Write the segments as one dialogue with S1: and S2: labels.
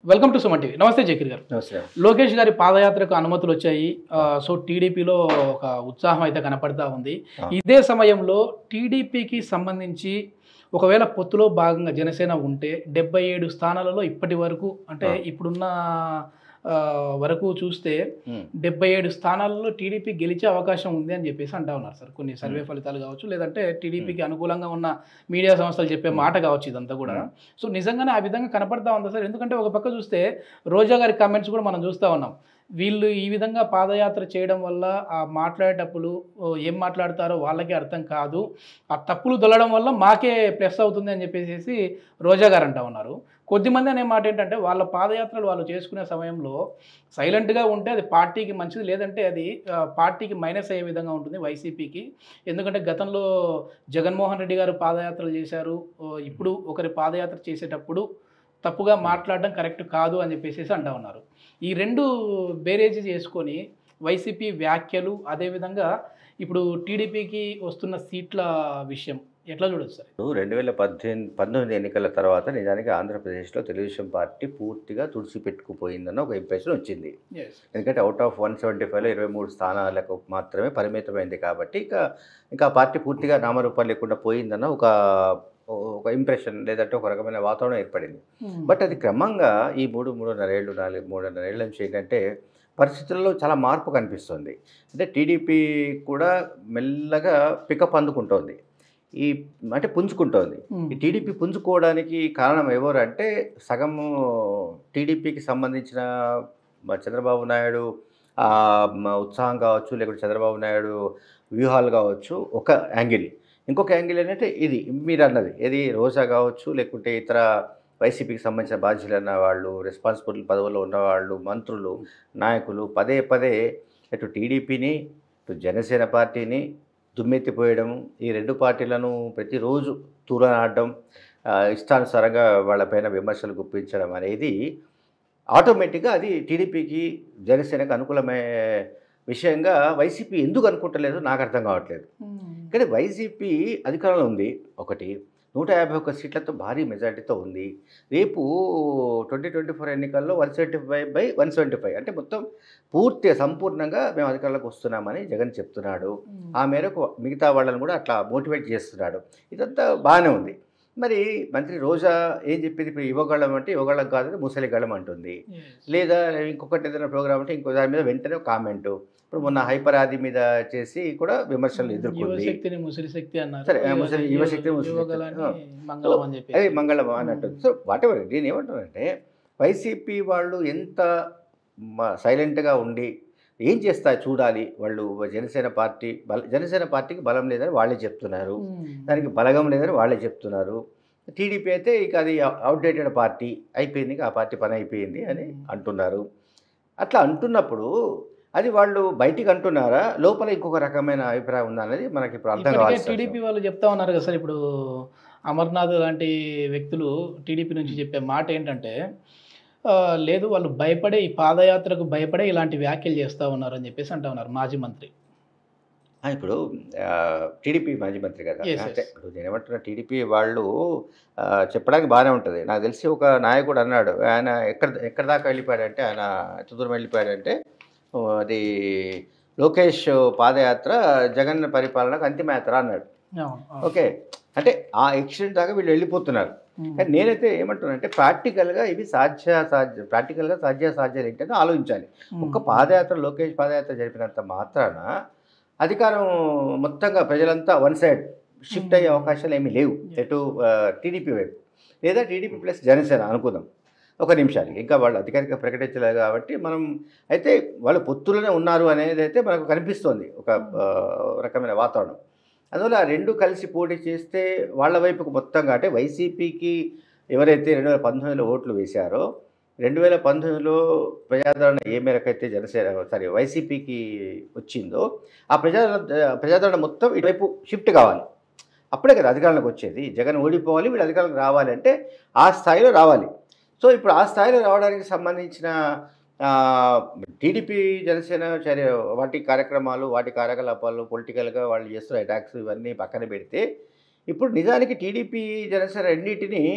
S1: Welcome to Suman TV నమస్తే జకీర్ గారు
S2: నమస్కారం
S1: లోకేష్ గారి పాదయాత్రకు అనుమతులు వచ్చాయి ఆ, సో టీడీపీలో ఒక ఉత్సాహం అయితే కనపడతా ఉంది
S2: ఆ.
S1: ఇదే సమయంలో టీడీపీకి సంబంధించి ఒకవేళ పొత్తులో భాగంగా జనసేన ఉంటే డెబ్బై ఏడు స్థానాలలో ఇప్పటి వరకు అంటే
S2: ఆ.
S1: ఇప్పుడున్న ఆ, వరకు చూస్తే
S2: ఉమ్.
S1: డెబ్బై ఏడు స్థానాలలో టీడీపీ గెలిచే అవకాశం ఉంది అని చెప్పేసి అంటా ఉన్నారు సార్ కొన్ని సర్వే ఫలితాలు కావచ్చు లేదంటే టీడీపీకి అనుకూలంగా ఉన్న మీడియా సంస్థలు చెప్పే మాట కావచ్చు ఇదంతా కూడా సో నిజంగానే ఆ విధంగా కనపడతా ఉందా సార్ ఎందుకంటే ఒక పక్క చూస్తే రోజా గారి కామెంట్స్ కూడా మనం చూస్తూ ఉన్నాం వీళ్ళు ఈ విధంగా పాదయాత్ర చేయడం వల్ల ఆ మాట్లాడేటప్పుడు ఓ, ఏం మాట్లాడతారో వాళ్ళకే అర్థం కాదు ఆ తప్పులు దొల్లడం వల్ల మాకే ప్లస్ అవుతుంది అని చెప్పేసి రోజా గారు అంటా ఉన్నారు కొద్దిమంది అనే మాట ఏంటంటే వాళ్ళ పాదయాత్రలు వాళ్ళు చేసుకునే సమయంలో సైలెంట్గా ఉంటే అది పార్టీకి మంచిది లేదంటే అది ఆ, పార్టీకి మైనస్ అయ్యే విధంగా ఉంటుంది వైసీపీకి ఎందుకంటే గతంలో జగన్మోహన్ రెడ్డి గారు పాదయాత్రలు చేశారు ఓ, ఇప్పుడు ఒకరి పాదయాత్ర చేసేటప్పుడు తప్పుగా మాట్లాడడం కరెక్ట్ కాదు అని చెప్పేసి అంటా ఉన్నారు ఈ రెండు బేరేజ్ చేసుకొని వైసీపీ వ్యాఖ్యలు అదేవిధంగా ఇప్పుడు టీడీపీకి వస్తున్న సీట్ల విషయం ఎట్లా చూడొచ్చు సార్
S2: రెండు వేల పద్దెనిమిది పంతొమ్మిది ఎన్నికల తర్వాత నిజానికి ఆంధ్రప్రదేశ్లో తెలుగుదేశం పార్టీ పూర్తిగా తుడిచిపెట్టుకుపోయిందన్న ఒక ఇంప్రెషన్ వచ్చింది ఎందుకంటే అవుట్ ఆఫ్ వన్ సెవెంటీ ఫైవ్లో ఇరవై మూడు స్థానాలకు మాత్రమే పరిమితమైంది కాబట్టి ఇక ఇంకా ఆ పార్టీ పూర్తిగా నామరూపాలు లేకుండా పోయిందన్న ఒక ఒక ఇంప్రెషన్ లేదంటే ఒక రకమైన వాతావరణం ఏర్పడింది బట్ అది క్రమంగా ఈ మూడు మూడున్నర ఏళ్ళు నాలుగు మూడున్నర ఏళ్ళ నుంచి ఏంటంటే పరిస్థితుల్లో చాలా మార్పు కనిపిస్తుంది అంటే టీడీపీ కూడా మెల్లగా పికప్ అందుకుంటోంది ఈ అంటే పుంజుకుంటోంది ఈ టీడీపీ పుంజుకోవడానికి కారణం ఎవరు అంటే సగము టీడీపీకి సంబంధించిన మ- చంద్రబాబు నాయుడు ఆ, మ- ఉత్సాహం కావచ్చు లేకుంటే చంద్రబాబు నాయుడు వ్యూహాలు కావచ్చు ఒక యాంగిల్ ఇంకొక యాంగిల్ ఏంటంటే ఇది మీరు అన్నది ఇది రోజా కావచ్చు లేకుంటే ఇతర వైసీపీకి సంబంధించిన బాధ్యులు అన్న వాళ్ళు రెస్పాన్సిబుల్ పదవుల్లో ఉన్నవాళ్ళు మంత్రులు నాయకులు పదే పదే ఇటు టీడీపీని ఇటు జనసేన పార్టీని దుమ్మెత్తిపోయడం ఈ రెండు పార్టీలను ప్రతిరోజు తూలనాడడం ఆ, ఇష్టానుసారంగా వాళ్ళపైన విమర్శలు గుప్పించడం అనేది ఆటోమేటిక్గా అది టీడీపీకి జనసేనకు అనుకూలమయ్యే విషయంగా వైసీపీ ఎందుకు అనుకుంటలేదు నాకు అర్థం కావట్లేదు కానీ వైసీపీ అధికారంలో ఉంది ఒకటి నూట యాభై ఒక్క సీట్లతో భారీ మెజార్టీతో ఉంది రేపు ట్వంటీ ట్వంటీ ఫోర్ ఎన్నికల్లో one seventy five by one seventy five అంటే మొత్తం పూర్తిగా సంపూర్ణంగా మేము అధికారంలోకి వస్తున్నామని జగన్ చెప్తున్నాడు ఆ మేరకు మిగతా వాళ్ళని కూడా అట్లా మోటివేట్ చేస్తున్నాడు ఇదంతా బాగానే ఉంది మరి మంత్రి రోజా ఏం చెప్పింది ఇప్పుడు యువగళం అంటే యువగళం కాదు ముసలిగళం అంటుంది లేదా ఇంకొకటి ఏదైనా ప్రోగ్రామ్ అంటే ఇంకో దాని మీద వెంటనే కామెంట్ ఇప్పుడు మొన్న హైపర్ ఆది మీద చేసి కూడా విమర్శలు ఎదుర్కొంది
S1: యువశక్తిని ముసిరి శక్తి అన్నారు
S2: సరే, ఆ ముసిరి- యువశక్తిని ముసిరి శక్తి.
S1: యువగలని
S2: ఆ.
S1: మంగళం అని చెప్పి
S2: అది మంగళం అన్నట్టు సో వాట్ ఎవర్ నేను ఏమంటానంటే వైసీపీ వాళ్ళు ఎంత సైలెంట్గా ఉండి ఏం చేస్తా చూడాలి వాళ్ళు జనసేన పార్టీ బల జనసేన పార్టీకి బలం లేదని వాళ్ళే చెప్తున్నారు దానికి బలగం లేదని వాళ్ళే చెప్తున్నారు టీడీపీ అయితే ఇక అది అవుట్డేటెడ్ పార్టీ అయిపోయింది ఇక ఆ పార్టీ పని అయిపోయింది అని అంటున్నారు అట్లా అంటున్నప్పుడు అది వాళ్ళు బయటికి అంటున్నారా లోపల ఇంకొక రకమైన అభిప్రాయం ఉందా అనేది మనకి ఇప్పుడు అర్థం
S1: ఇప్పటికే
S2: కావాల్సి
S1: టీడీపీ వాళ్ళు చెప్తా ఉన్నారు కదా సార్ ఇప్పుడు అమర్నాథ్ లాంటి వ్యక్తులు టీడీపీ నుంచి చెప్పే మాట ఏంటంటే ఆ, లేదు వాళ్ళు భయపడే ఈ పాదయాత్రకు భయపడే ఇలాంటి వ్యాఖ్యలు చేస్తూ ఉన్నారు అని చెప్పేసి అంటా ఉన్నారు మాజీ మంత్రి
S2: ఆ, ఇప్పుడు ఆ, టీడీపీ మాజీ మంత్రి కదా
S1: Yes,
S2: అంటే
S1: yes.
S2: ఇప్పుడు నేను ఏమంటున్నా టీడీపీ వాళ్ళు ఆ, చెప్పడానికి బాగానే ఉంటుంది నాకు తెలిసి ఒక నాయకుడు అన్నాడు ఆయన ఎక్కడ ఎక్కడ దాకా వెళ్ళిపోయాడంటే ఆయన ఎంత దూరం వెళ్ళిపోయాడంటే ఓ, అది లోకేష్ పాదయాత్ర జగన్ పరిపాలనకు అంతిమయాత్ర అన్నాడు
S1: అవును, అవును.
S2: ఓకే అంటే ఆ ఎక్స్టెంట్ దాకా వీళ్ళు వెళ్ళిపోతున్నారు
S1: ఉమ్.
S2: కానీ నేనైతే ఏమంటున్నానంటే ప్రాక్టికల్గా ఇవి సాధ్య సాధ్య ప్రాక్టికల్గా సాధ్య సాధ్యాలు ఏంటని ఆలోచించాలి ఒక్క పాదయాత్ర లోకేష్ పాదయాత్ర జరిపినంత మాత్రాన అధికారం మొత్తంగా ప్రజలంతా వన్ సైడ్ షిఫ్ట్ అయ్యే అవకాశాలు ఏమీ లేవు ఎటు టీడీపీ వైపు లేదా టీడీపీ ప్లస్ జనసేన అనుకుందాం ఒక నిమిషానికి ఇంకా వాళ్ళు అధికారిక ప్రకటించలేదు కాబట్టి మనం అయితే వాళ్ళు పొత్తులోనే ఉన్నారు అనేది అయితే మనకు కనిపిస్తోంది ఒక ఆ, రకమైన వాతావరణం అందువల్ల ఆ రెండు కలిసి పోటీ చేస్తే వాళ్ళ వైపుకు మొత్తంగా అంటే వైసీపీకి ఎవరైతే రెండు వేల పంతొమ్మిదిలో ఓట్లు వేశారో రెండు వేల పంతొమ్మిదిలో ప్రజాదరణ ఏ మేరకైతే జనసేన సారీ వైసీపీకి వచ్చిందో ఆ ప్రజాదరణ ప్రజాదరణ మొత్తం ఇటువైపు షిఫ్ట్ కావాలి అప్పుడే కదా అధికారంలోకి వచ్చేది జగన్ ఓడిపోవాలి వీళ్ళు అధికారంలోకి రావాలి అంటే ఆ స్థాయిలో రావాలి సో ఇప్పుడు ఆ స్థాయిలో రావడానికి సంబంధించిన ఆ, టీడీపీ జనసేన చర్య వాటి కార్యక్రమాలు వాటి కార్యకలాపాలు పొలిటికల్గా వాళ్ళు చేస్తున్న అటాక్స్ ఇవన్నీ పక్కన పెడితే ఇప్పుడు నిజానికి టీడీపీ జనసేన రెండింటిని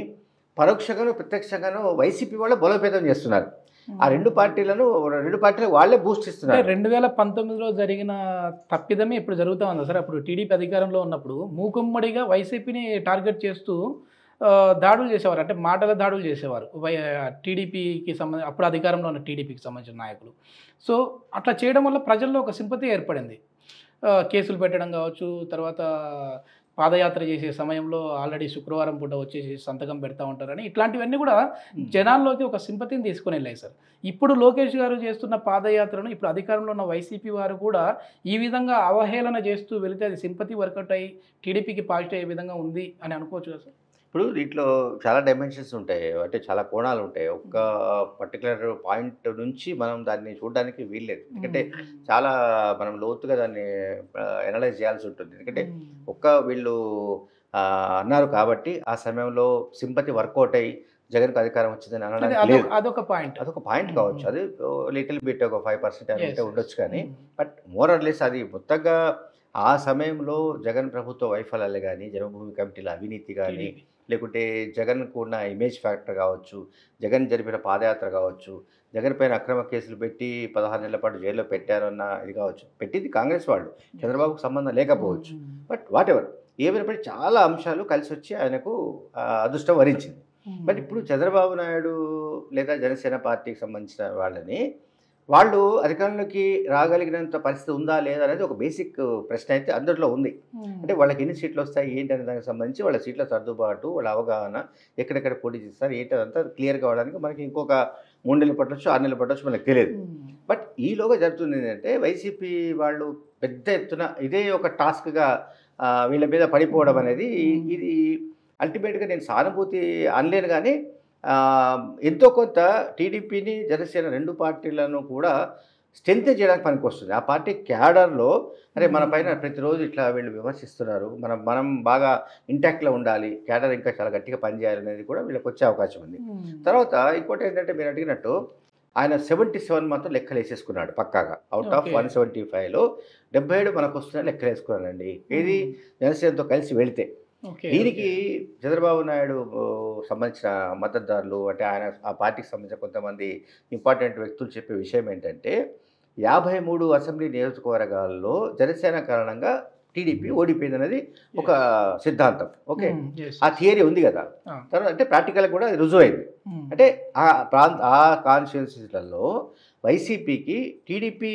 S2: పరోక్షంగాను ప్రత్యక్షంగాను వైసీపీ వాళ్ళు బలోపేతం చేస్తున్నారు ఆ రెండు పార్టీలను రెండు పార్టీలు వాళ్ళే బూస్ట్
S1: అంటే
S2: ఇస్తున్నారు
S1: రెండు వేల పంతొమ్మిదిలో జరిగిన తప్పిదమే ఇప్పుడు జరుగుతూ ఉంది సార్ అప్పుడు టీడీపీ అధికారంలో ఉన్నప్పుడు మూకుమ్మడిగా వైసీపీని టార్గెట్ చేస్తూ ఆ, దాడులు చేసేవారు అంటే మాటల దాడులు చేసేవారు వై టీడీపీకి సంబంధించి అప్పుడు అధికారంలో ఉన్న టీడీపీకి సంబంధించిన నాయకులు సో అట్లా చేయడం వల్ల ప్రజల్లో ఒక సింపతి ఏర్పడింది ఆ, కేసులు పెట్టడం కావచ్చు తర్వాత పాదయాత్ర చేసే సమయంలో ఆల్రెడీ శుక్రవారం పూట వచ్చేసి సంతకం పెడతా ఉంటారని ఇట్లాంటివన్నీ కూడా జనాల్లోకి ఒక సింపతిని తీసుకొని వెళ్ళాయి సార్ ఇప్పుడు లోకేష్ గారు చేస్తున్న పాదయాత్రను ఇప్పుడు అధికారంలో ఉన్న వైసీపీ వారు కూడా ఈ విధంగా అవహేళన చేస్తూ వెళితే అది సింపతి వర్కౌట్ అయ్యి టీడీపీకి పాజిటివ్ అయ్యే విధంగా ఉంది అని అనుకోవచ్చు కదా సార్
S2: ఇప్పుడు దీంట్లో చాలా డైమెన్షన్స్ ఉంటాయి అంటే చాలా కోణాలు ఉంటాయి ఒక్క పర్టికులర్ పాయింట్ నుంచి మనం దాన్ని చూడడానికి వీల్లేదు ఎందుకంటే చాలా మనం లోతుగా దాన్ని ఎనలైజ్ చేయాల్సి ఉంటుంది ఎందుకంటే ఒక్క వీళ్ళు ఆ, అన్నారు కాబట్టి ఆ సమయంలో సింపతి వర్కౌట్ అయ్యి జగన్కి అధికారం వచ్చిందని
S1: అది
S2: అనడానికి
S1: అదొక-
S2: లేదు
S1: అదొక పాయింట్
S2: అదొక పాయింట్ కావచ్చు అది లిటిల్ బిట్ ఒక ఫైవ్ పర్సెంట్ అని
S1: Yes,
S2: ఉంటే
S1: yes.
S2: ఉండొచ్చు కానీ బట్ మోర్ ఆర్ లెస్ అది మొత్తంగా ఆ సమయంలో జగన్ ప్రభుత్వ వైఫల్యాలు కానీ జన్మభూమి కమిటీల అవినీతి కానీ
S1: టీడీపీ.
S2: లేకుంటే జగన్కు ఉన్న ఇమేజ్ ఫ్యాక్టర్ కావచ్చు జగన్ జరిపిన పాదయాత్ర కావచ్చు జగన్ పైన అక్రమ కేసులు పెట్టి పదహారు నెలల పాటు జైల్లో పెట్టారన్న ఇది కావచ్చు పెట్టింది కాంగ్రెస్ వాళ్ళు చంద్రబాబుకు సంబంధం లేకపోవచ్చు బట్ వాట్ ఎవర్ ఏమైనప్పటికీ చాలా అంశాలు కలిసి వచ్చి ఆయనకు ఆ, అదృష్టం వరించింది బట్ ఇప్పుడు చంద్రబాబు నాయుడు లేదా జనసేన పార్టీకి సంబంధించిన వాళ్ళని వాళ్ళు అధికారంలోకి రాగలిగినంత పరిస్థితి ఉందా లేదా అనేది ఒక బేసిక్ ప్రశ్న అయితే అందరిలో ఉంది అంటే వాళ్ళకి ఎన్ని సీట్లు వస్తాయి ఏంటి అనే దానికి సంబంధించి వాళ్ళ సీట్ల సర్దుబాటు వాళ్ళ అవగాహన ఎక్కడెక్కడ పోటీ చేస్తారు ఏంటి అదంతా క్లియర్ కావడానికి మనకి ఇంకొక మూడు నెలలు పట్టొచ్చు ఆరు నెలలు పట్టొచ్చు మనకు తెలియదు బట్ ఈలోగా జరుగుతుంది ఏంటంటే వైసీపీ వాళ్ళు పెద్ద ఎత్తున ఇదే ఒక టాస్క్గా వీళ్ళ మీద పడిపోవడం అనేది ఇది అల్టిమేట్గా నేను సానుభూతి అనలేను కానీ ఆ, ఎంతో కొంత టీడీపీని జనసేన రెండు పార్టీలను కూడా స్ట్రెంత్ చేయడానికి పనికి వస్తుంది ఆ పార్టీ క్యాడర్లో అరే మన పైన ప్రతిరోజు ఇట్లా వీళ్ళు విమర్శిస్తున్నారు మనం మనం బాగా ఇంటాక్ట్లో ఉండాలి క్యాడర్ ఇంకా చాలా గట్టిగా పనిచేయాలి అనేది కూడా వీళ్ళకి వచ్చే అవకాశం ఉంది తర్వాత ఇంకోటి ఏంటంటే మీరు అడిగినట్టు ఆయన సెవెంటీ సెవెన్ మాత్రం లెక్కలు వేసేసుకున్నాడు పక్కాగా out of
S1: Okay.
S2: One seventy ఫైవ్లో డెబ్బై ఏడు మనకు వస్తున్న లెక్కలు వేసుకున్నాడండి ఇది జనసేనతో కలిసి వెళితే
S1: ఓకే
S2: దీనికి చంద్రబాబు నాయుడు ఓ, సంబంధించిన మద్దతుదారులు అంటే ఆయన ఆ పార్టీకి సంబంధించిన కొంతమంది ఇంపార్టెంట్ వ్యక్తులు చెప్పే విషయం ఏంటంటే యాభై మూడు అసెంబ్లీ నియోజకవర్గాల్లో జనసేన కారణంగా టీడీపీ ఓడిపోయింది అనేది ఒక సిద్ధాంతం ఓకే ఆ థియరీ ఉంది కదా
S1: ఆ.
S2: తర్వాత అంటే ప్రాక్టికల్ కూడా అది రుజువైంది అంటే ఆ ప్రాంత ఆ కాన్స్టిట్యున్సీలలో వైసీపీకి TDP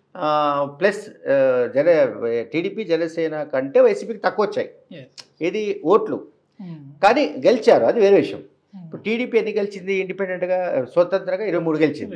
S2: plus Jana TDP Janasena కంటే వైసీపీకి తక్కువ వచ్చాయి ఇది ఓట్లు కానీ గెలిచారు అది వేరే విషయం ఇప్పుడు టీడీపీ ఎన్ని గెలిచింది ఇండిపెండెంట్గా స్వతంత్రంగా ఇరవై మూడు గెలిచింది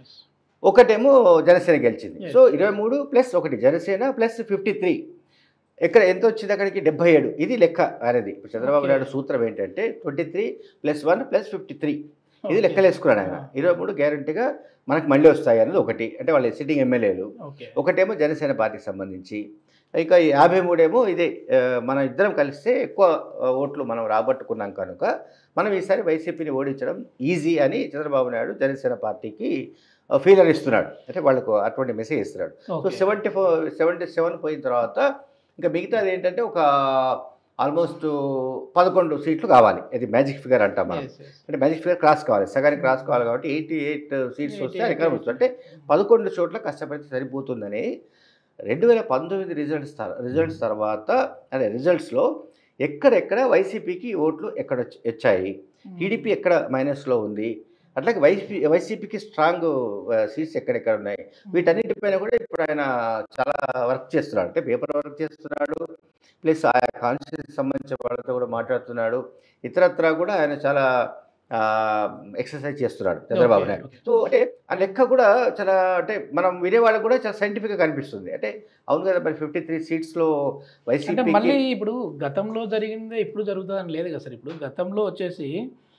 S2: ఒకటేమో జనసేన గెలిచింది
S1: Yes.
S2: సో ఇరవై మూడు ప్లస్ ఒకటి జనసేన ప్లస్ ఫిఫ్టీ త్రీ ఎక్కడ ఎంత వచ్చింది అక్కడికి డెబ్బై ఏడు ఇది లెక్క అనేది ఇప్పుడు చంద్రబాబు
S1: Okay.
S2: నాయుడు సూత్రం ఏంటంటే twenty three plus one plus fifty three ఇది లెక్కలు వేసుకున్నాడు ఆయన ఇరవై మూడు గ్యారంటీగా మనకు మళ్ళీ వస్తాయి అనేది ఒకటి అంటే వాళ్ళ సిట్టింగ్ ఎమ్మెల్యేలు
S1: ఓకే
S2: ఒకటేమో జనసేన పార్టీకి సంబంధించి ఇక యాభై మూడేమో ఇదే ఆ, మనం ఇద్దరం కలిస్తే ఎక్కువ ఆ, ఓట్లు మనం రాబట్టుకున్నాం కనుక మనం ఈసారి వైసీపీని ఓడించడం ఈజీ అని చంద్రబాబు నాయుడు జనసేన పార్టీకి ఫీలర్ ఇస్తున్నాడు అంటే వాళ్ళకు అటువంటి మెసేజ్ ఇస్తున్నాడు so seventy four seventy seven పోయిన తర్వాత ఇంకా మిగతాది ఏంటంటే ఒక ఆల్మోస్ట్ పదకొండు సీట్లు కావాలి ఇది మ్యాజిక్ ఫిగర్ అంటాం మనం అంటే మ్యాజిక్ ఫిగర్ క్రాస్ కావాలి సగానికి క్రాస్ కావాలి కాబట్టి ఎయిటీ ఎయిట్ సీట్స్ వస్తే
S1: 88
S2: అధికారం వస్తుంది అంటే పదకొండు చోట్ల కష్టపడితే సరిపోతుందని రెండు వేల పంతొమ్మిది రిజల్ట్స్ తర్- రిజల్ట్స్ తర్వాత అదే రిజల్ట్స్లో ఎక్కడెక్కడ వైసీపీకి ఓట్లు ఎక్కడ వచ్చి- వచ్చాయి టీడీపీ ఎక్కడ మైనస్లో ఉంది అట్లాగే వైసీపీ వైసీపీకి స్ట్రాంగ్ సీట్స్ ఎక్కడెక్కడ ఉన్నాయి వీటన్నిటిపైన కూడా ఇప్పుడు ఆయన చాలా వర్క్ చేస్తున్నాడు అంటే పేపర్ వర్క్ చేస్తున్నాడు ప్లస్ ఆ కాన్స్టిట్యూన్సీ సంబంధించిన వాళ్ళతో కూడా మాట్లాడుతున్నాడు ఇతరత్రా కూడా ఆయన చాలా ఎక్సర్సైజ్ చేస్తున్నాడు Chandrababu
S1: Okay,
S2: Naidu
S1: okay.
S2: So అంటే ఆ లెక్క కూడా చాలా అంటే మనం వినేవాళ్ళకి కూడా చాలా సైంటిఫిక్గా కనిపిస్తుంది అంటే అవును కదా మరి ఫిఫ్టీ త్రీ సీట్స్లో
S1: అంటే
S2: వైసీపీ
S1: మళ్ళీ ఇప్పుడు గతంలో జరిగిందే ఇప్పుడు జరుగుతుందని లేదు కదా సార్ ఇప్పుడు గతంలో వచ్చేసి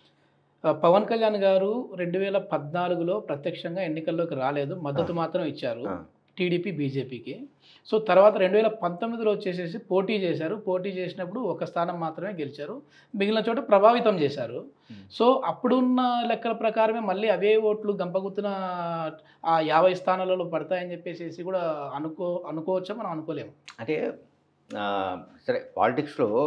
S1: ఆ, పవన్ కళ్యాణ్ గారు రెండు వేల పద్నాలుగులో ప్రత్యక్షంగా ఎన్నికల్లోకి రాలేదు మద్దతు మాత్రం ఇచ్చారు
S2: ఆ.
S1: టీడీపీ బీజేపీకి సో తర్వాత రెండు వేల పంతొమ్మిదిలో వచ్చేసేసి పోటీ చేశారు పోటీ చేసినప్పుడు ఒక స్థానం మాత్రమే గెలిచారు మిగిలిన చోట ప్రభావితం చేశారు
S2: Hmm.
S1: సో అప్పుడున్న లెక్కల ప్రకారమే మళ్ళీ అవే ఓట్లు గంపగుత్తున ఆ యాభై స్థానాలలో పడతాయని చెప్పేసి కూడా అనుకో అనుకోవచ్చా మనం అనుకోలేము
S2: అంటే ఆ, సరే పాలిటిక్స్లో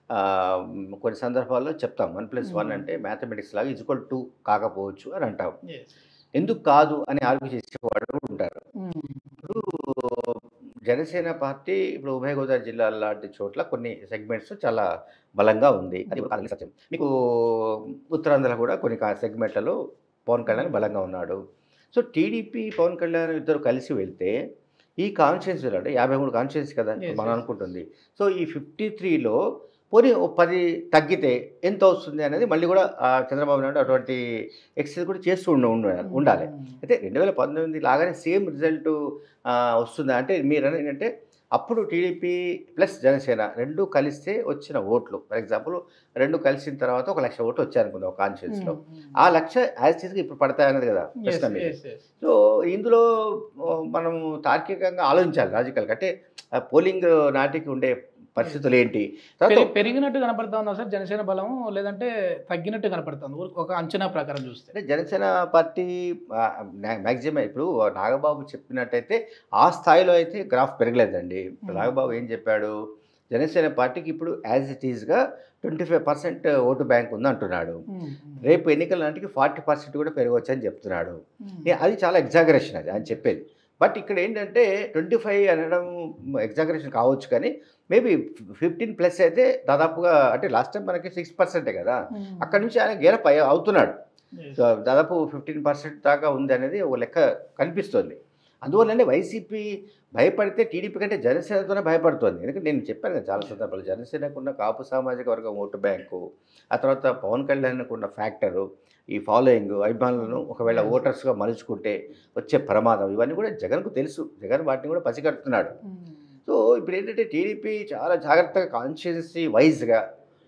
S2: ఆ, కొన్ని సందర్భాల్లో చెప్తాం వన్ ప్లస్ వన్
S1: Hmm.
S2: అంటే మ్యాథమెటిక్స్ లాగా ఈక్వల్ టూ కాకపోవచ్చు అని అంటాం
S1: Yes.
S2: ఎందుకు కాదు అని ఆర్గ్యూ చేసేవాడు కూడా ఉంటారు
S1: Mm.
S2: ఇప్పుడు జనసేన పార్టీ ఇప్పుడు ఉభయ గోదావరి జిల్లాల లాంటి చోట్ల కొన్ని సెగ్మెంట్స్ చాలా బలంగా ఉంది అది ఒక కాదని సత్యం మీకు ఉత్తరాంధ్ర కూడా కొన్ని కా- సెగ్మెంట్లలో పవన్ కళ్యాణ్ బలంగా ఉన్నాడు సో టీడీపీ పవన్ కళ్యాణ్ ఇద్దరు కలిసి వెళ్తే ఈ కాన్స్టిట్యున్సీ అంటే యాభై మూడు కాన్స్టిట్యున్సీ కదా
S1: Yes,
S2: మనం
S1: yes.
S2: అనుకుంటుంది సో ఈ ఫిఫ్టీ త్రీలో పోనీ ఓ పది తగ్గితే ఎంత వస్తుంది అనేది మళ్ళీ కూడా ఆ చంద్రబాబు నాయుడు అటువంటి ఎక్సైజ్ కూడా చేస్తూ ఉండ ఉండ- ఉండాలి అయితే రెండు వేల పంతొమ్మిది లాగానే సేమ్ రిజల్ట్ వస్తుందా అంటే మీరు అనేది ఏంటంటే అప్పుడు టీడీపీ ప్లస్ జనసేన రెండు కలిస్తే వచ్చిన ఓట్లు ఫర్ ఎగ్జాంపుల్ రెండు కలిసిన తర్వాత ఒక లక్ష ఓట్లు వచ్చాయనుకుందాం ఒక కాన్షియన్స్లో ఆ లక్ష యాజ్ గా ఇప్పుడు పడతాయన్నది కదా
S1: Yes,
S2: ప్రశ్న మీది.
S1: yes, yes.
S2: సో ఇందులో ఆ, మనం తార్కికంగా ఆలోచించాలి లాజికల్గా అంటే పోలింగ్ నాటికి ఉండే పరిస్థితులు ఏంటి తర్వాత
S1: పెరి- పెరిగినట్టు కనపడతా ఉందా సార్ జనసేన బలం లేదంటే తగ్గినట్టు కనపడుతుంది ఊరికి ఒక అంచనా ప్రకారం చూస్తే
S2: అంటే జనసేన పార్టీ మ్యాక్సిమం ఇప్పుడు నాగబాబు చెప్పినట్టయితే ఆ స్థాయిలో అయితే గ్రాఫ్ పెరగలేదండి ఇప్పుడు
S1: Hmm.
S2: నాగబాబు ఏం చెప్పాడు జనసేన పార్టీకి ఇప్పుడు యాజ్ ఇట్ ఈస్గా twenty five percent vote bank ఉంది అంటున్నాడు రేపు ఎన్నికల నాటికి ఫార్టీ పర్సెంట్ కూడా పెరగవచ్చు అని చెప్తున్నాడు ఏ, అది చాలా ఎగ్జాగరేషన్ అది అని చెప్పేది బట్ ఇక్కడ ఏంటంటే ట్వంటీ ఫైవ్ అనడం ఎగ్జాగరేషన్ కావచ్చు కానీ మేబీ ఫిఫ్టీన్ ప్లస్ అయితే దాదాపుగా అంటే లాస్ట్ టైం మనకి సిక్స్ పర్సెంటే కదా అక్కడ నుంచి ఆయన గేరప్ అయ్యి అవుతున్నాడు సో దాదాపు ఫిఫ్టీన్ పర్సెంట్ దాకా ఉంది అనేది ఒక లెక్క కనిపిస్తుంది అందువల్లనే వైసీపీ భయపడితే టీడీపీ కంటే జనసేనతోనే భయపడుతుంది ఎందుకంటే నేను చెప్పాను కదా చాలా సందర్భాలు జనసేనకు ఉన్న కాపు సామాజిక వర్గం ఓటు బ్యాంకు ఆ తర్వాత పవన్ కళ్యాణ్కు ఉన్న ఫ్యాక్టరు ఈ ఫాలోయింగ్ అభిమానులను ఒకవేళ ఓటర్స్గా మలుచుకుంటే వచ్చే ప్రమాదం ఇవన్నీ కూడా జగన్కు తెలుసు జగన్ వాటిని కూడా పసిగడుతున్నాడు సో ఇప్పుడు ఏంటంటే టీడీపీ చాలా జాగ్రత్తగా కాన్షియన్సీ వైజ్గా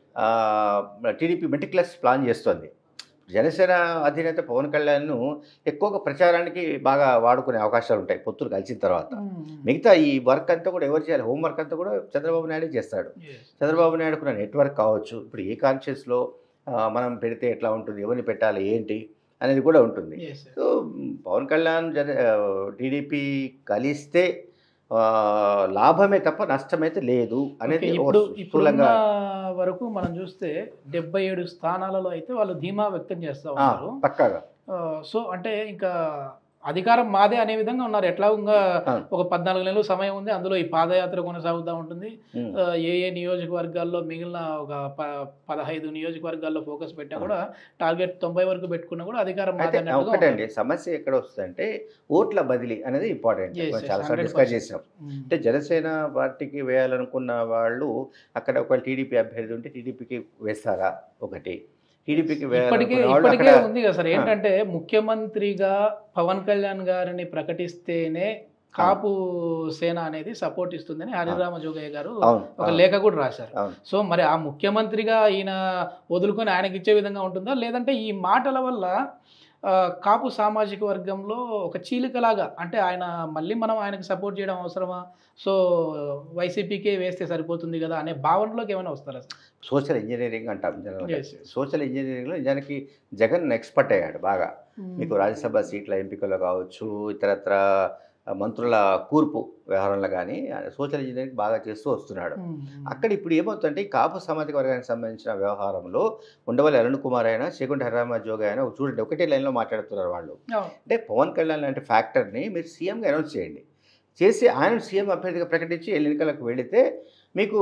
S2: టీడీపీ మెటిక్యులస్ ప్లాన్ చేస్తుంది జనసేన అధినేత పవన్ కళ్యాణ్ను ఎక్కువగా ప్రచారానికి బాగా వాడుకునే అవకాశాలు ఉంటాయి పొత్తులు కలిసిన తర్వాత మిగతా ఈ వర్క్ అంతా కూడా ఎవరు చేయాలి హోంవర్క్ అంతా కూడా చంద్రబాబు నాయుడు చేస్తాడు చంద్రబాబు నాయుడుకున్న నెట్వర్క్ కావచ్చు ఇప్పుడు ఏ కాన్షియస్లో మనం పెడితే ఎట్లా ఉంటుంది ఎవరిని పెట్టాలి ఏంటి అనేది కూడా ఉంటుంది సో మ్, పవన్ కళ్యాణ్ జన టీడీపీ కలిస్తే ఆ, లాభమే తప్ప నష్టమైతే లేదు అనేది ఒక
S1: ఇప్పుడు ఇప్పుడున్న
S2: స్థూలంగా
S1: వరకు మనం చూస్తే డెబ్బై ఏడు స్థానాలలో అయితే వాళ్ళు ధీమా వ్యక్తం చేస్తా
S2: ఆ,
S1: ఉన్నారు
S2: పక్కాగా
S1: ఆ, సో అంటే ఇంకా అధికారం మాదే అనే విధంగా ఉన్నారు ఎట్లా ఇంకా
S2: అవును.
S1: ఒక పద్నాలుగు నెలలు సమయం ఉంది అందులో ఈ పాదయాత్ర కొనసాగుతూ ఉంటుంది
S2: మ్,
S1: ఆ, ఏ ఏ నియోజకవర్గాల్లో మిగిలిన ఒక ప పదహైదు నియోజకవర్గాల్లో ఫోకస్ పెట్టా కూడా టార్గెట్ తొంభై వరకు పెట్టుకున్నా కూడా అధికారం మాదే
S2: అయితే
S1: అన్నట్టుగా
S2: ఒకటండి సమస్య ఎక్కడ వస్తుందంటే ఓట్ల బదిలీ అనేది ఇంపార్టెంట్
S1: Yes, yes,
S2: చాలా
S1: 100%.
S2: డిస్కస్ చేసాం
S1: ఉమ్.
S2: అంటే జనసేన పార్టీకి వేయాలనుకున్న వాళ్ళు అక్కడ ఒకవేళ టీడీపీ అభ్యర్థి ఉంటే టీడీపీకి వేస్తారా ఒకటి టీడీపీకి
S1: ఇప్పటికే
S2: వేయాలనుకున్న వాళ్ళు
S1: ఇప్పటికే
S2: అక్కడ
S1: ఉంది కదా సార్ ఏంటంటే ముఖ్యమంత్రిగా పవన్ కళ్యాణ్ గారిని ప్రకటిస్తేనే కాపు సేన అనేది సపోర్ట్ ఇస్తుందని హరిరామ జోగయ్య గారు
S2: అవును
S1: ఒక
S2: అవును,
S1: లేఖ కూడా రాశారు
S2: అవును
S1: సో మరి ఆ ముఖ్యమంత్రిగా ఈయన వదులుకొని ఆయనకి ఇచ్చే విధంగా ఉంటుందా లేదంటే ఈ మాటల వల్ల ఆ, కాపు సామాజిక వర్గంలో ఒక చీలికలాగా అంటే ఆయన మళ్ళీ మనం ఆయనకి సపోర్ట్ చేయడం అవసరమా సో వైసీపీకే వేస్తే సరిపోతుంది కదా అనే భావనలోకి ఏమైనా వస్తారా సార్
S2: సోషల్ ఇంజనీరింగ్ అంటాం జనరల్గా
S1: Yes, yes.
S2: సోషల్ ఇంజనీరింగ్లో నిజానికి జగన్ ఎక్స్పర్ట్ అయ్యాడు బాగా మీకు రాజ్యసభ సీట్ల ఎంపికలో కావచ్చు ఇతరత్ర మంత్రుల కూర్పు వ్యవహారంలో కానీ సోషల్ ఇంజనీరింగ్ బాగా చేస్తూ వస్తున్నాడు అక్కడ ఇప్పుడు ఏమవుతుందంటే ఈ కాపు సామాజిక వర్గానికి సంబంధించిన వ్యవహారంలో ఉండవల్లి అరుణ్ కుమార్ అయినా చేకుంట హరిరామ జోగి అయినా చూడండి ఒకటే లైన్లో మాట్లాడుతున్నారు వాళ్ళు అంటే పవన్ కళ్యాణ్ లాంటి ఫ్యాక్టర్ని మీరు సీఎంగా అనౌన్స్ చేయండి చేసి ఆయన సీఎం అభ్యర్థిగా ప్రకటించి ఎన్నికలకు వెళితే మీకు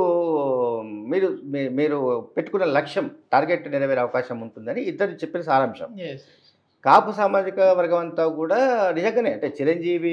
S2: మీరు మీ- మీరు పెట్టుకున్న లక్ష్యం టార్గెట్ నెరవేరే అవకాశం ఉంటుందని ఇద్దరు చెప్పిన సారాంశం కాపు సామాజిక వర్గం అంతా కూడా నిజంగానే అంటే చిరంజీవి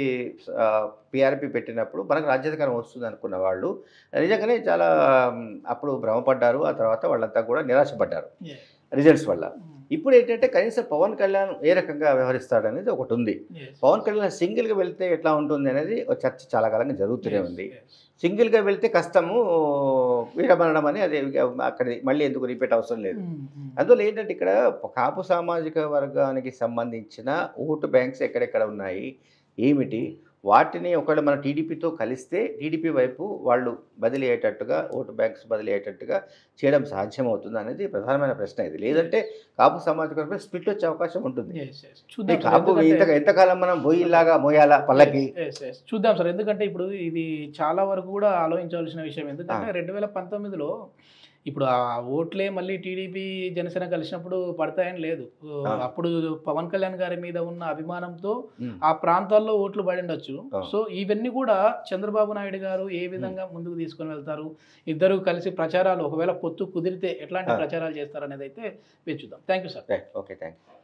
S2: పిఆర్పి పెట్టినప్పుడు మనకు రాజ్యాధికారం వస్తుంది అనుకున్న వాళ్ళు నిజంగానే చాలా మ్, అప్పుడు భ్రమపడ్డారు ఆ తర్వాత వాళ్ళంతా కూడా నిరాశపడ్డారు రిజల్ట్స్ వల్ల ఇప్పుడు ఏంటంటే కనీసం పవన్ కళ్యాణ్ ఏ రకంగా వ్యవహరిస్తాడనేది ఒకటి ఉంది పవన్ కళ్యాణ్ సింగిల్గా వెళ్తే ఎట్లా ఉంటుంది అనేది ఒక చర్చ చాలా కాలంగా జరుగుతూనే ఉంది సింగిల్గా వెళ్తే కష్టము వీరమరణం అని అది అక్కడ మళ్ళీ ఎందుకు రిపీట్ అవసరం లేదు అందువల్ల ఏంటంటే ఇక్కడ కాపు సామాజిక వర్గానికి సంబంధించిన ఓటు బ్యాంక్స్ ఎక్కడెక్కడ ఉన్నాయి ఏమిటి వాటిని ఒకవేళ మన టీడీపీతో కలిస్తే టీడీపీ వైపు వాళ్ళు బదిలీ అయ్యేటట్టుగా ఓటు బ్యాంక్స్ బదిలీ అయ్యేటట్టుగా చేయడం సాధ్యమవుతుంది అనేది ప్రధానమైన ప్రశ్న ఇది లేదంటే కాపు సామాజిక వర్గం స్ప్లిట్ వచ్చే అవకాశం ఉంటుంది ఈ కాపు ఇంత ఎంతకాలం మనం బొయ్యిలాగా మోయాలా పల్లకి
S1: Yes, yes. చూద్దాం సార్ ఎందుకంటే ఇప్పుడు ఇది చాలా వరకు కూడా ఆలోచించవలసిన విషయం ఎందుకంటే రెండు వేల పంతొమ్మిదిలో ఇప్పుడు ఆ ఓట్లే మళ్ళీ టీడీపీ జనసేన కలిసినప్పుడు పడతాయని లేదు
S2: ఆ.
S1: అప్పుడు పవన్ కళ్యాణ్ గారి మీద ఉన్న అభిమానంతో
S2: ఉమ్.
S1: ఆ ప్రాంతాల్లో ఓట్లు పడి ఉండొచ్చు
S2: ఆ.
S1: సో ఇవన్నీ కూడా చంద్రబాబు నాయుడు గారు ఏ విధంగా ముందుకు తీసుకొని వెళ్తారు ఇద్దరు కలిసి ప్రచారాలు ఒకవేళ పొత్తు కుదిరితే ఎట్లాంటి
S2: ఆ.
S1: ప్రచారాలు చేస్తారు అనేది అయితే వేచి చూద్దాం thank you sir
S2: right okay thank